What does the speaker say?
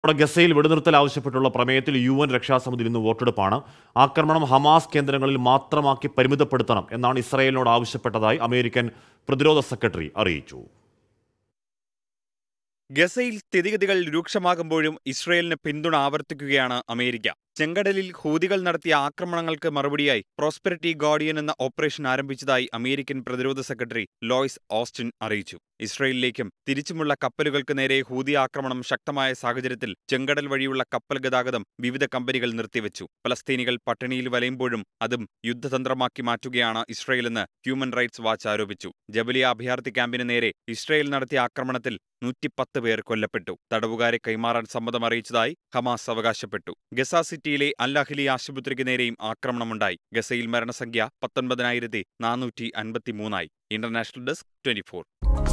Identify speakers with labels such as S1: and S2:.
S1: ഇവിടെ ഗസയിൽ വെടിനിർത്തൽ ആവശ്യപ്പെട്ടുള്ള പ്രമേയത്തിൽ യു എൻ രക്ഷാസമിതിയിൽ ഇന്ന് വോട്ടെടുപ്പാണ് ആക്രമണം ഹമാസ് കേന്ദ്രങ്ങളിൽ മാത്രമാക്കി പരിമിതപ്പെടുത്തണം എന്നാണ് ഇസ്രായേലിനോട് ആവശ്യപ്പെട്ടതായി അമേരിക്കൻ പ്രതിരോധ സെക്രട്ടറി അറിയിച്ചു
S2: ഗസയിൽ സ്ഥിതിഗതികൾ രൂക്ഷമാകുമ്പോഴും ഇസ്രയേലിന് പിന്തുണ ആവർത്തിക്കുകയാണ് അമേരിക്ക ചെങ്കടലിൽ ഹൂതികൾ നടത്തിയ ആക്രമണങ്ങൾക്ക് മറുപടിയായി പ്രോസ്പെരിറ്റി ഗാർഡിയൻ എന്ന ഓപ്പറേഷൻ ആരംഭിച്ചതായി അമേരിക്കൻ പ്രതിരോധ സെക്രട്ടറി ലോയ്സ് ഓസ്റ്റിൻ അറിയിച്ചു ഇസ്രയേലിലേക്കും തിരിച്ചുമുള്ള കപ്പലുകൾക്ക് നേരെ ഹൂതി ആക്രമണം ശക്തമായ സാഹചര്യത്തിൽ ചെങ്കടൽ വഴിയുള്ള കപ്പൽ ഗതാഗതം വിവിധ കമ്പനികൾ നിർത്തിവെച്ചു പലസ്തീനികൾ പട്ടിണിയിൽ വലയുമ്പോഴും അതും യുദ്ധതന്ത്രമാക്കി മാറ്റുകയാണ് ഇസ്രയേലെന്ന് ഹ്യൂമൻ റൈറ്റ്സ് വാച്ച് ആരോപിച്ചു ജബലിയ അഭയാർത്ഥി ക്യാമ്പിന് നേരെ ഇസ്രയേൽ നടത്തിയ ആക്രമണത്തിൽ നൂറ്റിപ്പത്ത് പേർ കൊല്ലപ്പെട്ടു തടവുകാരെ കൈമാറാൻ സമ്മതം അറിയിച്ചതായി ഹമാസ് അവകാശപ്പെട്ടു ഗസ സിറ്റിയിലെ അൽ അഹ്ലി ആശുപത്രിക്ക് നേരെയും ആക്രമണമുണ്ടായി ഗസയിൽ മരണസംഖ്യ പത്തൊൻപതിനായിരത്തി നാനൂറ്റി അൻപത്തിമൂന്നായി ഇന്റർനാഷണൽ ഡെസ്ക് ട്വന്റി